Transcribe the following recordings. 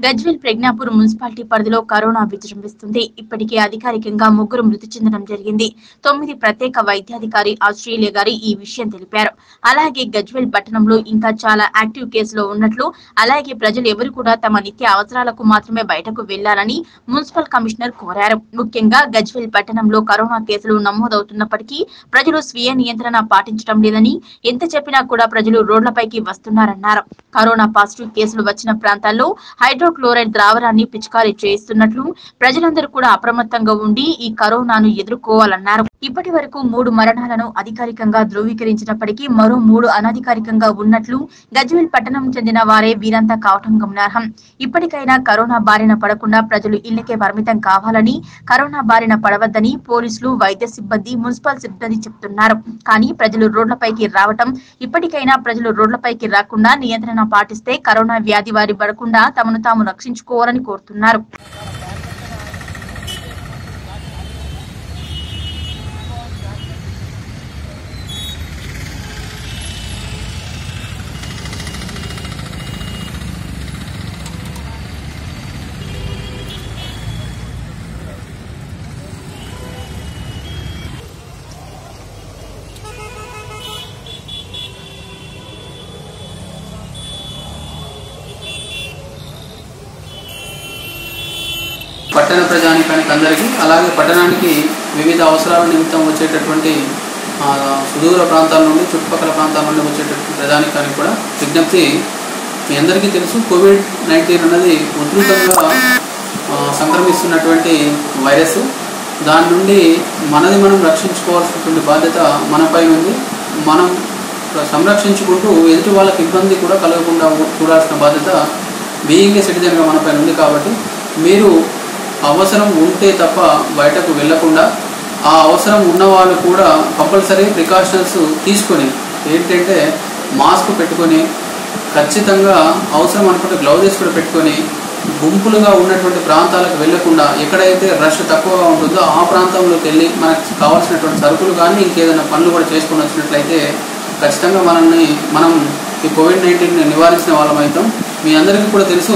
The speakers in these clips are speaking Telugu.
గజ్వేల్ ప్రజ్ఞాపూర్ మున్సిపాలిటీ పరిధిలో కరోనా విజృంభిస్తుంది ఇప్పటికే అధికారికంగా ముగ్గురు మృతి చెందడం జరిగింది తొమ్మిది ప్రత్యేక వైద్యాధికారి ఆస్ట్రేలియా గారి ఈ విషయం తెలిపారు అలాగే గజ్వేల్ పట్టణంలో ఇంకా చాలా యాక్టివ్ కేసులో ఉన్నట్లు అలాగే ప్రజలు ఎవరు కూడా తమ నిత్య అవసరాలకు మాత్రమే బయటకు వెళ్లాలని మున్సిపల్ కమిషనర్ కోరారు ముఖ్యంగా గజ్వేల్ పట్టణంలో కరోనా కేసులు నమోదవుతున్నప్పటికీ ప్రజలు స్వీయ నియంత్రణ పాటించడం లేదని ఎంత చెప్పినా కూడా ప్రజలు రోడ్లపైకి వస్తున్నారన్నారు కరోనా పాజిటివ్ కేసులు వచ్చిన ప్రాంతాల్లో హైడ్రోక్లోరైడ్ ద్రావరాన్ని పిచికారీ చేయిస్తున్నట్లు ప్రజలందరూ కూడా అప్రమత్తంగా ఉండి ఈ కరోనాను ఎదుర్కోవాలన్నారు ఇప్పటి వరకు మూడు మరణాలను అధికారికంగా ధృవీకరించినప్పటికీ మరో మూడు అనధికారికంగా ఉన్నట్లు గజ్వేల్ పట్టణం చెందిన వారే వీరంతా కావటం గమనార్హం ఇప్పటికైనా కరోనా బారిన పడకుండా ప్రజలు ఇళ్లకే పరిమితం కావాలని కరోనా బారిన పడవద్దని పోలీసులు వైద్య సిబ్బంది మున్సిపల్ సిబ్బంది చెప్తున్నారు కానీ ప్రజలు రోడ్లపైకి రావటం ఇప్పటికైనా ప్రజలు రోడ్లపైకి రాకుండా నియంత్రణ పాటిస్తే కరోనా వ్యాధి వారి పడకుండా తమను తాము రక్షించుకోవాలని కోరుతున్నారు పట్టణ ప్రజానికానికి అందరికీ అలాగే పట్టణానికి వివిధ అవసరాల నిమిత్తం వచ్చేటటువంటి ఆ, సుదూర ప్రాంతాల నుండి చుట్టుపక్కల ప్రాంతాల నుండి వచ్చేటటువంటి ప్రజానికానికి కూడా విజ్ఞప్తి మీ అందరికీ తెలుసు కోవిడ్ నైన్టీన్ అన్నది ఉధృతంగా ఆ, సంక్రమిస్తున్నటువంటి వైరస్ దాని నుండి మనది మనం రక్షించుకోవాల్సినటువంటి బాధ్యత మనపై ఉంది మనం సంరక్షించుకుంటూ ఎదుటి వాళ్ళకి ఇబ్బంది కూడా కలగకుండా చూడాల్సిన బాధ్యత బీయింగ్ ఏ సిటిజన్గా మనపై ఉంది కాబట్టి మీరు అవసరం ఉంటే తప్ప బయటకు వెళ్ళకుండా ఆ అవసరం ఉన్న వాళ్ళు కూడా కంపల్సరీ ప్రికాషన్స్ తీసుకొని ఏంటంటే మాస్క్ పెట్టుకొని ఖచ్చితంగా అవసరం అనుకుంటే గ్లౌజెస్ కూడా పెట్టుకొని గుంపులుగా ఉన్నటువంటి ప్రాంతాలకు వెళ్లకుండా ఎక్కడైతే రష్ తక్కువగా ఉంటుందో ఆ ప్రాంతంలోకి వెళ్ళి మనకు కావాల్సినటువంటి సరుకులు కానీ ఇంకేదైనా పనులు కూడా చేసుకొని వచ్చినట్లయితే ఖచ్చితంగా మనల్ని మనం ఈ కోవిడ్ నైన్టీన్ నివారించిన వాళ్ళం అవుతాం మీ అందరికీ కూడా తెలుసు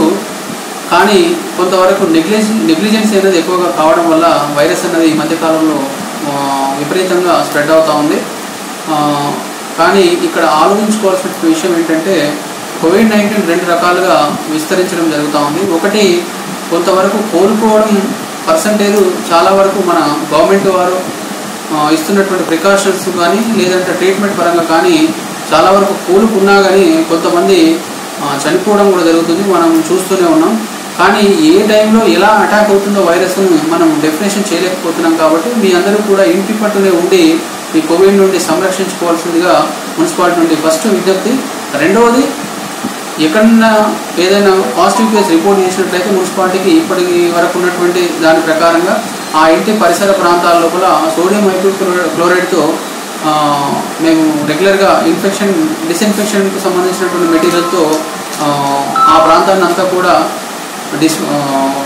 కానీ కొంతవరకు నెగ్లిజెన్స్ నెగ్లిజెన్స్ అనేది ఎక్కువగా కావడం వల్ల వైరస్ అనేది ఈ మధ్యకాలంలో ఆ, విపరీతంగా స్ప్రెడ్ అవుతూ ఉంది ఆ, కానీ ఇక్కడ ఆలోచించుకోవాల్సిన విషయం ఏంటంటే కోవిడ్ నైన్టీన్ రెండు రకాలుగా విస్తరించడం జరుగుతూ ఉంది ఒకటి కొంతవరకు కోలుకోవడం పర్సంటేజ్ చాలా వరకు మన గవర్నమెంట్ వారు ఆ, ఇస్తున్నటువంటి ప్రికాషన్స్ కానీ లేదంటే ట్రీట్మెంట్ పరంగా కానీ చాలా వరకు కోలుకున్నా కానీ కొంతమంది ఆ, చనిపోవడం కూడా జరుగుతుంది మనం చూస్తూనే ఉన్నాం కానీ ఏ టైంలో ఎలా అటాక్ అవుతుందో వైరస్ మనం డెఫినేషన్ చేయలేకపోతున్నాం కాబట్టి మీ అందరూ కూడా ఇంటి పట్టునే ఉండి ఈ కోవిడ్ నుండి సంరక్షించుకోవాల్సిందిగా మున్సిపాలిటీ నుండి ఫస్ట్ విజ్ఞప్తి రెండవది ఎక్కడన్నా ఏదైనా పాజిటివ్ కేసు రిపోర్ట్ చేసినట్లయితే మున్సిపాలిటీకి ఇప్పటికి వరకు ఉన్నటువంటి దాని ప్రకారంగా ఆ ఇంటి పరిసర ప్రాంతాల లోపల సోడియం హైడ్రోక్లోరైడ్ క్లోరైడ్తో ఆ, మేము రెగ్యులర్గా ఇన్ఫెక్షన్ డిస్ఇన్ఫెక్షన్కి సంబంధించినటువంటి మెటీరియల్తో ఆ, ఆ ప్రాంతాన్ని అంతా కూడా డిస్ ఆ,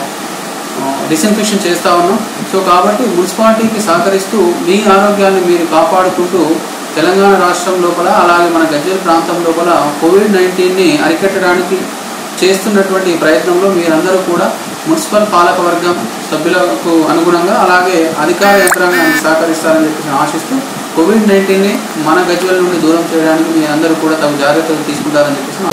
డిస్ఇన్ఫెక్షన్ చేస్తూ ఉన్నాం సో కాబట్టి మున్సిపాలిటీకి సహకరిస్తూ మీ ఆరోగ్యాన్ని మీరు కాపాడుకుంటూ తెలంగాణ రాష్ట్రం లోపల అలాగే మన గజ్వేల్ ప్రాంతం లోపల కోవిడ్ నైన్టీన్ని అరికట్టడానికి చేస్తున్నటువంటి ఈ ప్రయత్నంలో మీరందరూ కూడా మున్సిపల్ పాలక వర్గం సభ్యులకు అనుగుణంగా అలాగే అధికార యంత్రాంగాన్ని సహకరిస్తారని చెప్పేసి ఆశిస్తూ కోవిడ్ నైన్టీన్ని మన గజ్వేల్ నుండి దూరం చేయడానికి మీ అందరూ కూడా తగు జాగ్రత్తలు తీసుకుంటారని చెప్పేసి